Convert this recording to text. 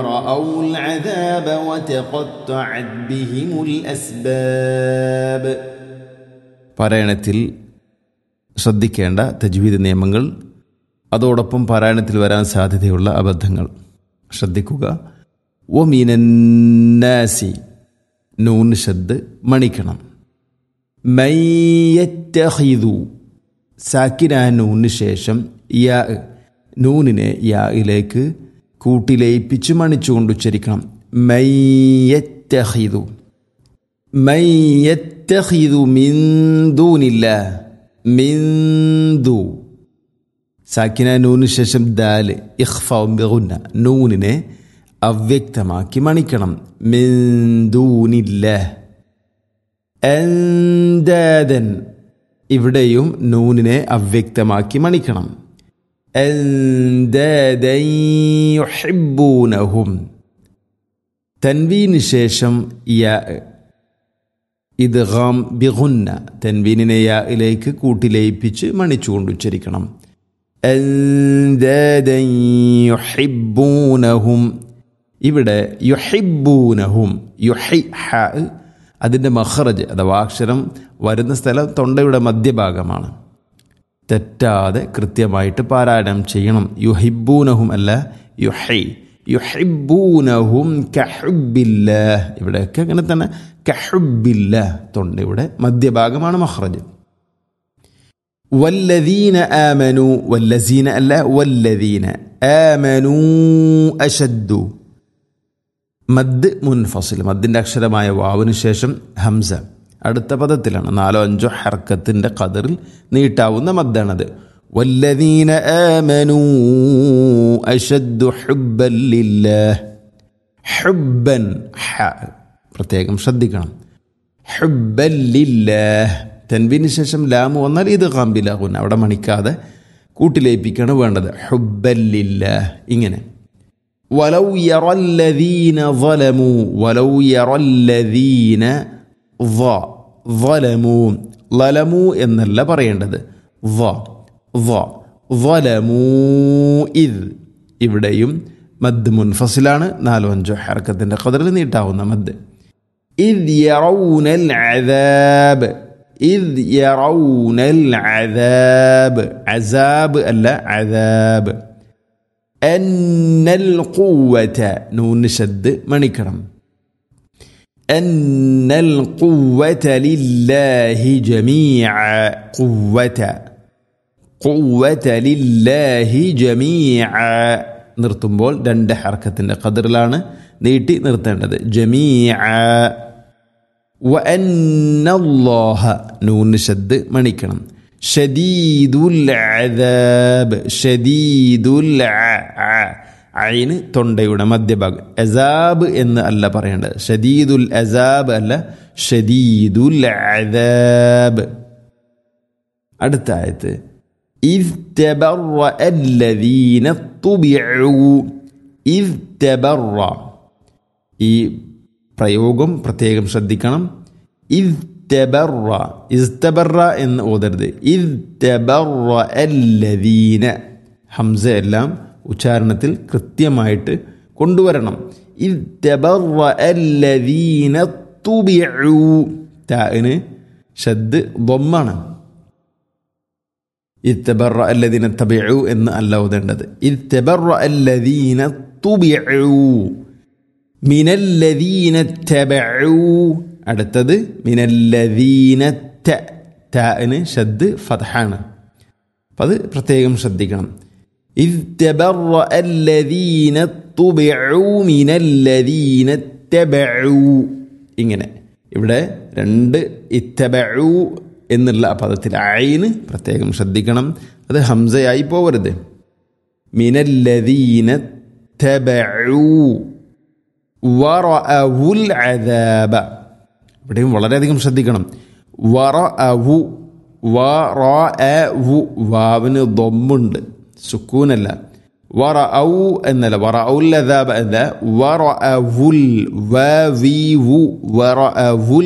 رأوا العذاب وتقطعت بهم الأسباب പാരായണത്തിൽ ശ്രദ്ധിക്കേണ്ട തജ്വീദ് നിയമങ്ങൾ അതോടൊപ്പം പാരായണത്തിൽ വരാൻ സാധ്യതയുള്ള അബദ്ധങ്ങൾ ശ്രദ്ധിക്കുക ഒ മീനന്നാസി നൂൻ ശബ്ദ് മണിക്കണം മയ്യറ്റഹിദു സാക്കിന നൂന് ശേഷം യാ നൂനിനെ യായിലേക്ക് കൂട്ടിലയിപ്പിച്ച് മണിച്ചുകൊണ്ട് ഉച്ചരിക്കണം മയ്യറ്റഹിദു മയ്യറ്റഹിദു മിന്ദൂനില്ല മിന്ദു സാക്കിന നൂന് ശേഷം ദാല് ഇഖ്ഫുന്ന നൂനിനെ അവ്യക്തമാക്കി മണിക്കണം മിന്ദൂനില്ല എന്തൻ ഇവിടെയും നൂനിനെ അവ്യക്തമാക്കി മണിക്കണം എന്തൻ യുഹിബ്ബൂനഹും തൻവീന് ശേഷം യാ ഇദ്ഗാം ബിഗുന്ന തൻവീനിനെ യായിലേക്ക് കൂട്ടിലയിപ്പിച്ച് മണിച്ചുകൊണ്ട് ഉച്ചരിക്കണം എന്തൻ യുഹിബ്ബൂനഹും ഇവിടെ യുഹിബ്ബൂനഹും യുഹി ഹ അതിൻ്റെ മഹ്റജ് അഥവാ അക്ഷരം വരുന്ന സ്ഥലം തൊണ്ടയുടെ മധ്യഭാഗമാണ് തെറ്റാതെ കൃത്യമായിട്ട് പാരായണം ചെയ്യണം യുഹിബൂനഹും അല്ല യുഹൈ യുഹിബൂനഹും കഹുബില്ല ഇവിടെയൊക്കെ അങ്ങനെ തന്നെ കഹുബില്ല തൊണ്ടയുടെ മധ്യഭാഗമാണ് മഹ്റജ് വല്ലദീന ആമനു വല്ലസീന അല്ല വല്ലദീന ആമനു അശദ്ദു മദ് മുൻഫസിൽ മദ്ദിൻ്റെ അക്ഷരമായ വാവിന് ശേഷം ഹംസ അടുത്ത പദത്തിലാണ് നാലോ അഞ്ചോ ഹർക്കത്തിൻ്റെ കതറിൽ നീട്ടാവുന്ന മദ്ദാണത് വല്ലദീന ആമനു അശദ്ദു ഹുബ്ബൻ ലില്ലാഹ് ഹുബ്ബൻ ഹ പ്രത്യേകം ശ്രദ്ധിക്കണം ഹുബ്ബൻ ലില്ലാഹ് തൻവിന് ശേഷം ലാമു വന്നാൽ ഇത് കാമ്പിലാകുന്ന അവിടെ മണിക്കാതെ കൂട്ടിലേപ്പിക്കാണ് വേണ്ടത് ഹുബ്ബൻ ലില്ലാഹ് ഇങ്ങനെ ولو يرى الذين ظلموا ولو يرى الذين ظ ظلموا ظلموا എന്നല്ല പറയേണ്ടത് ظ ظ ظلموا إذ ഇവിടെയും മദ് മുൻഫസിലാണ് നാലോ അഞ്ചോ ഹർക്കത്തിൻ്റെ കതിറിൽ നീട്ടാവുന്ന മദ് إذ يرون العذاب إذ يرون العذاب عذاب അല്ല عذاب أن القوة نون شد منكرم أن القوة لله جميعا قوة قوة لله جميعا നിർത്തുമ്പോൾ രണ്ട് ഹർക്കത്തിൻ്റെ കതിറിലാണ് നീട്ടി നിർത്തേണ്ടത് ജമീഅ وأن الله نون شد മണിക്കണം ഷദീദുൽ അദാബ് ഷദീദുൽ ഐന് തൊണ്ടയുടെ മധ്യഭാഗം അസാബ് എന്ന് അല്ല പറയേണ്ടത് ഷദീദുൽ അസാബ് അല്ല ഷദീദുൽ അദാബ് അടുത്ത ആയത്ത് إذ تبرأ الذين طبعوا إذ تبرأ ഈ പ്രയോഗം പ്രത്യേകം ശ്രദ്ധിക്കണം إذ ഇസ്തബറ ഇസ്തബറ എന്ന് ഓതരുത് ഇസ്തബറ അല്ലദീന ഹംസ എല്ലാം ഉച്ചാരണത്തിൽ കൃത്യമായിട്ട് കൊണ്ടുവരണം ഇസ്തബറ അല്ലദീന തുബിഉ താന് ഷദ് ضമ്മാണ് ഇസ്തബറ അല്ലദീന തബിഉ എന്ന് അല്ല ഓതേണ്ടത് ഇസ്തബറ അല്ലദീന തുബിഉ മിനല്ലദീന തബഉ അടുത്തത് മിനല്ലദീന ന് ഷദ് ഫതഹാണ് അപ്പം അത് പ്രത്യേകം ശ്രദ്ധിക്കണം إذ تبرأ الذين طبعوا من الذين اتبعوا ഇങ്ങനെ ഇവിടെ രണ്ട് ഇത്തബഉ എന്നുള്ള ആ പദത്തിൽ അയിന് പ്രത്യേകം ശ്രദ്ധിക്കണം അത് ഹംസയായി പോവരുത് മിനല്ലദീന തബഉ വറഅവുൽ അദാബ ഇവിടെയും വളരെയധികം ശ്രദ്ധിക്കണം വറ അവു വ വു വാവിന് ദൊമ്മുണ്ട് സുക്കൂനല്ല വറ ഔ എന്നല്ല വറ ഔൽ അല്ല വറ അവുൽ വ വി വു വറ അവുൽ